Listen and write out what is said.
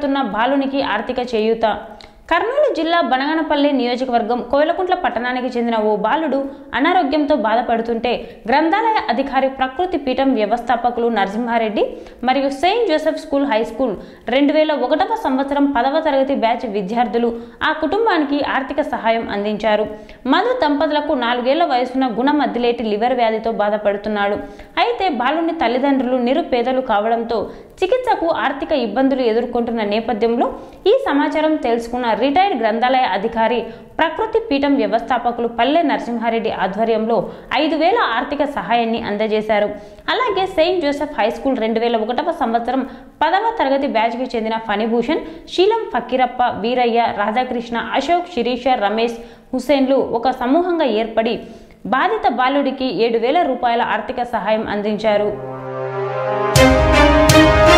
బాధపడుతున్న బాలునికి ఆర్థిక చేయూత కర్నూలు జిల్లా బనగనపల్లి నియోజకవర్గం కోయలకుంట్ల పట్టణానికి చెందిన ఓ బాలుడు అనారోగ్యంతో బాధపడుతుంటే గ్రంథాలయ అధికారి ప్రకృతి పీఠం వ్యవస్థాపకులు నరసింహారెడ్డి మరియు saint Joseph school high school రెండు వేల ఒకటవ సంవత్సరం పదవ తరగతి బ్యాచ్ విద్యార్థులు ఆ కుటుంబానికి ఆర్థిక సహాయం అందించారు మధు దంపతులకు నాలుగేళ్ల వయసున్న గుణమద్దిలేటి లివర్ వ్యాధితో బాధపడుతున్నాడు అయితే బాలుని తల్లిదండ్రులు నిరుపేదలు కావడంతో చికిత్సకు ఆర్థిక ఇబ్బందులు ఎదుర్కొంటున్న నేపథ్యంలో ఈ సమాచారం తెలుసుకున్న రిటైర్డ్ గ్రంథాలయ అధికారి ప్రకృతి పీఠం వ్యవస్థాపకులు పల్లె నరసింహారెడ్డి ఆధ్వర్యంలో ఐదు వేల ఆర్థిక సహాయాన్ని అందజేశారు అలాగే సెయింట్ జోసెఫ్ హై స్కూల్ రెండు వేల ఒకటవ సంవత్సరం పదవ తరగతి బ్యాచ్కి చెందిన ఫణిభూషణ్ శీలం ఫకీరప్ప వీరయ్య రాధాకృష్ణ అశోక్ శిరీష రమేష్ హుసేన్లు ఒక సమూహంగా ఏర్పడి బాధిత బాలుడికి ఏడు వేల రూపాయల ఆర్థిక సహాయం అందించారు